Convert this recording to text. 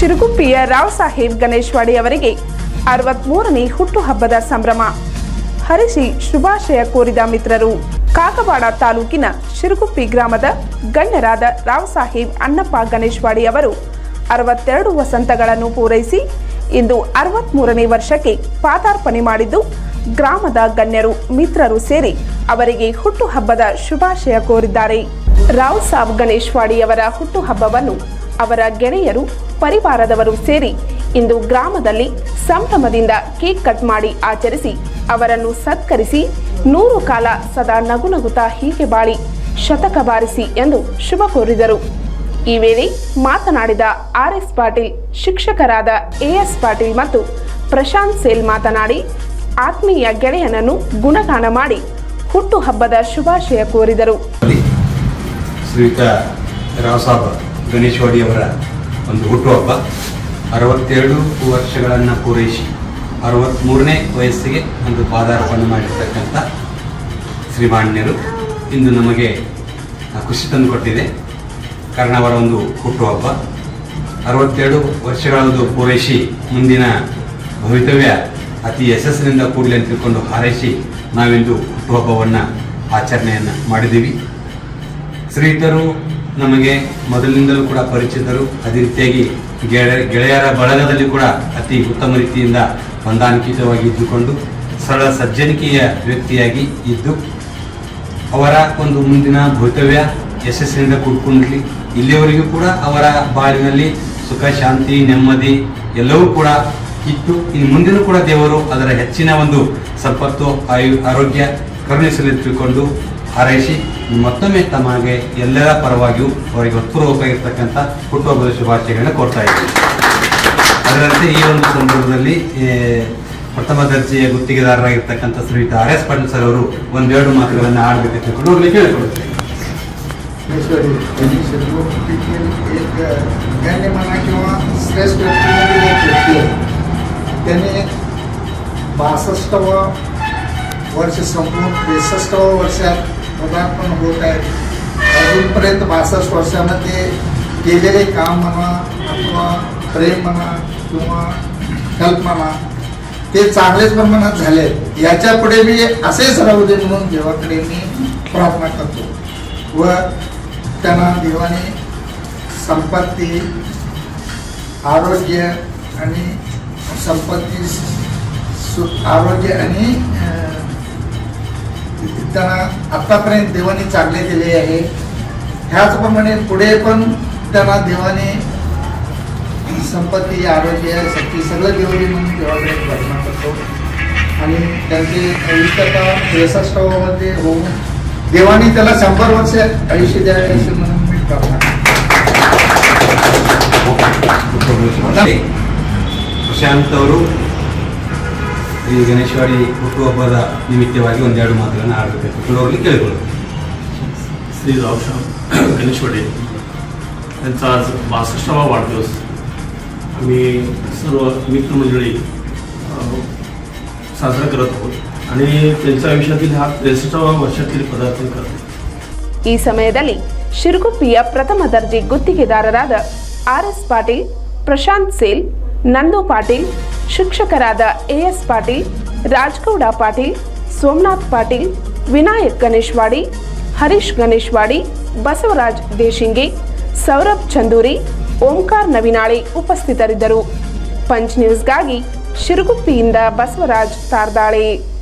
ಶಿರುಗುಪ್ಪಿಯ ರಾವ್ ಸಾಹೇಬ್ ಗಣೇಶ್ವಾಡಿ ಅವರಿಗೆ ಅರವತ್ಮೂರನೇ ಹುಟ್ಟುಹಬ್ಬದ ಸಂಭ್ರಮ ಹರಿಸಿ ಶುಭಾಶಯ ಕೋರಿದ ಮಿತ್ರರು ಕಾಕವಾಡ ತಾಲೂಕಿನ ಶಿರುಗುಪ್ಪಿ ಗ್ರಾಮದ ಗಣ್ಯರಾದ ರಾವ್ ಸಾಹೇಬ್ ಅನ್ನಪ್ಪ ಗಣೇಶ್ವಾಡಿ ಅವರು ಅರವತ್ತೆರಡು ವಸಂತಗಳನ್ನು ಪೂರೈಸಿ ಇಂದು ಅರವತ್ಮೂರನೇ ವರ್ಷಕ್ಕೆ ಪಾದಾರ್ಪಣೆ ಮಾಡಿದ್ದು ಗ್ರಾಮದ ಗಣ್ಯರು ಮಿತ್ರರು ಸೇರಿ ಅವರಿಗೆ ಹುಟ್ಟುಹಬ್ಬದ ಶುಭಾಶಯ ಕೋರಿದ್ದಾರೆ ರಾವ್ ಸಾಬ್ ಗಣೇಶ್ವಾಡಿಯವರ ಹುಟ್ಟುಹಬ್ಬವನ್ನು ಅವರ ಗೆಳೆಯರು ಪರಿವಾರದವರು ಸೇರಿ ಇಂದು ಗ್ರಾಮದಲ್ಲಿ ಸಂಭ್ರಮದಿಂದ ಕೇಕ್ ಕಟ್ ಮಾಡಿ ಆಚರಿಸಿ ಅವರನ್ನು ಸತ್ಕರಿಸಿ ನೂರು ಕಾಲ ಸದಾ ನಗುನಗುತ್ತಾ ಹೀಗೆ ಬಾಳಿ ಶತಕ ಬಾರಿಸಿ ಎಂದು ಶುಭ ಕೋರಿದರು ಈ ವೇಳೆ ಮಾತನಾಡಿದ ಆರ್ ಎಸ್ ಪಾಟೀಲ್ ಶಿಕ್ಷಕರಾದ ಎಎಸ್ ಪಾಟೀಲ್ ಮತ್ತು ಪ್ರಶಾಂತ್ ಸೇಲ್ ಮಾತನಾಡಿ ಆತ್ಮೀಯ ಗೆಳೆಯನನ್ನು ಗುಣಗಾನ ಮಾಡಿ ಹುಟ್ಟುಹಬ್ಬದ ಶುಭಾಶಯ ಕೋರಿದರು ಶ್ರೀಯುತ ರಾವಸಾಬ್ ಗಣೇಶ್ವಾಡಿ ಅವರ ಒಂದು ಹುಟ್ಟುಹಬ್ಬ ಅರವತ್ತೆರಡು ವರ್ಷಗಳನ್ನು ಪೂರೈಸಿ ಅರವತ್ತ್ಮೂರನೇ ವಯಸ್ಸಿಗೆ ಒಂದು ಪಾದಾರ್ಪಣೆ ಮಾಡಿರ್ತಕ್ಕಂಥ ಶ್ರೀಮಾನ್ಯರು ಇಂದು ನಮಗೆ ಆ, ಖುಷಿ ತಂದುಕೊಟ್ಟಿದೆ ಕಾರಣ ಅವರ ಒಂದು ಹುಟ್ಟುಹಬ್ಬ ಅರವತ್ತೆರಡು ವರ್ಷಗಳ ಒಂದು ಪೂರೈಸಿ ಮುಂದಿನ ಭವಿತವ್ಯ ಅತಿ ಯಶಸ್ಸಿನಿಂದ ಕೂಡಲಿ ಅಂತ ತಿಳ್ಕೊಂಡು ಹಾರೈಸಿ ನಾವಿಂದು ಹುಟ್ಟುಹಬ್ಬವನ್ನು ಆಚರಣೆಯನ್ನು ಮಾಡಿದ್ದೀವಿ ಶ್ರೀಯುತರು ನಮಗೆ ಮೊದಲಿನಿಂದಲೂ ಕೂಡ ಪರಿಚಿತರು ಅದೇ ರೀತಿಯಾಗಿ ಗೆಳೆಯ ಗೆಳೆಯರ ಬಳಗದಲ್ಲಿ ಕೂಡ ಅತಿ ಉತ್ತಮ ರೀತಿಯಿಂದ ಹೊಂದಾಣಿಕೆತವಾಗಿ ಇದ್ದುಕೊಂಡು ಸರಳ ಸಜ್ಜನಿಕೆಯ ವ್ಯಕ್ತಿಯಾಗಿ ಇದ್ದು ಅವರ ಒಂದು ಮುಂದಿನ ಭವಿತವ್ಯ ಯಶಸ್ಸಿನಿಂದ ಕೂಡ್ಕೊಂಡಿರಲಿ ಇಲ್ಲಿಯವರೆಗೂ ಕೂಡ ಅವರ ಬಾಳಿನಲ್ಲಿ ಸುಖ ಶಾಂತಿ ನೆಮ್ಮದಿ ಎಲ್ಲವೂ ಕೂಡ ಇತ್ತು ಇನ್ನು ಮುಂದಿನ ಕೂಡ ದೇವರು ಅದರ ಹೆಚ್ಚಿನ ಒಂದು ಸಂಪತ್ತು ಆಯು ಆರೋಗ್ಯ ಕರುಣಿಸಲು ತಿಳ್ಕೊಂಡು ಹಾರೈಸಿ ಮತ್ತೊಮ್ಮೆ ತಮಗೆ ಎಲ್ಲರ ಪರವಾಗಿಯೂ ಅವರಿಗೆ ಹೃತ್ಪೂರ್ವಕವಾಗಿರ್ತಕ್ಕಂಥ ಹುಟ್ಟುಹಬ್ಬದ ಶುಭಾಶಯಗಳನ್ನ ಕೊಡ್ತಾ ಇದ್ದೀನಿ ಅದರಂತೆ ಈ ಒಂದು ಸಂದರ್ಭದಲ್ಲಿ ಏ, ಪ್ರಥಮ ದರ್ಜೆಯ ಗುತ್ತಿಗೆದಾರರಾಗಿರ್ತಕ್ಕಂಥ ಶ್ರೀಯುತ ಆರ್ ಎಸ್ ಪಾಟೀಲ್ ಸರ್ ಅವರು ಒಂದೆರಡು ಮಾತುಗಳನ್ನು ಆಡಬೇಕು ತಿಳ್ಕೊಂಡು ಹೋಗ್ಲಿ ಕೇಳಿಕೊಡುತ್ತೇನೆ ईश्वरी त्यांनी शिरगोपीतील एक गण्यमाना किंवा श्रेष्ठ व्यक्तीमधील एक व्यक्ती आहे त्याने बासष्टवं वर्ष संपून त्रेसष्टवं वर्षात पदार्पण होत आहे अजूनपर्यंत बासष्ट वर्षामध्ये केलेले काम म्हणा अथवा प्रेम म्हणा किंवा हेल्प म्हणा ते चांगलेच प्रमाणात झाले याच्या पुढे मी असेच राहू दे म्हणून देवाकडे मी प्रार्थना करतो व त्यांना देवाने संपत्ती आरोग्य आणि संपत्ती सु आरोग्य आणि अं, त्यांना आत्तापर्यंत देवाने चांगले दिले आहे ह्याचप्रमाणे पुढे पण त्यांना देवाने संपत्ती आरोग्य शक्ती सगळं देवाने म्हणून देवाकडे प्रार्थना करतो आणि त्यांचे आयुष्यता त्रेसष्टामध्ये होऊन देवाने त्याला शंभर वर्ष आयुष्य द्यावे असे म्हणून मी प्रार्थना करतो. ಮತ್ತೆ ಪ್ರಶಾಂತ್ ಅವರು ಈ ಗಣೇಶವಾಡಿ ಹುಟ್ಟುಹಬ್ಬದ ನಿಮಿತ್ತವಾಗಿ ಒಂದೆರಡು ಮಾತುಗಳನ್ನು ಆಡಬೇಕು ತಿಳ್ಕೊಂಡು ಕೇಳಿಕೊಳ್ಳಿ श्री रावश्याम गणेशवाडे त्यांचा आज बासष्टावा वाढदिवस आम्ही सर्व मित्रमंडळी अ, साजरा करत आहोत आणि त्यांच्या आयुष्यातील हा त्रेसष्टावा वर्षातील पदार्पण करतो ಈ ಸಮಯದಲ್ಲಿ ಶಿರುಗುಪ್ಪಿಯ ಪ್ರಥಮ ದರ್ಜೆ ಗುತ್ತಿಗೆದಾರರಾದ ಆರ್ ಎಸ್ ಪಾಟೀಲ್ ಪ್ರಶಾಂತ್ ಸೇಲ್ ನಂದು ಪಾಟೀಲ್ ಶಿಕ್ಷಕರಾದ ಎಎಸ್ ಪಾಟೀಲ್ ರಾಜ್ಗೌಡ ಪಾಟೀಲ್ ಸೋಮನಾಥ್ ಪಾಟೀಲ್ ವಿನಾಯಕ್ ಗಣೇಶ್ವಾಡಿ ಹರೀಶ್ ಗಣೇಶ್ವಾಡಿ ಬಸವರಾಜ್ ದೇಶಿಂಗೆ ಸೌರಭ್ ಚಂದೂರಿ ಓಂಕಾರ್ ನವಿನಾಳೆ ಉಪಸ್ಥಿತರಿದ್ದರು ಪಂಚ್ ನ್ಯೂಸ್ಗಾಗಿ ಶಿರುಗುಪ್ಪಿಯಿಂದ ಬಸವರಾಜ್ ತಾರ್ದಾಳೆ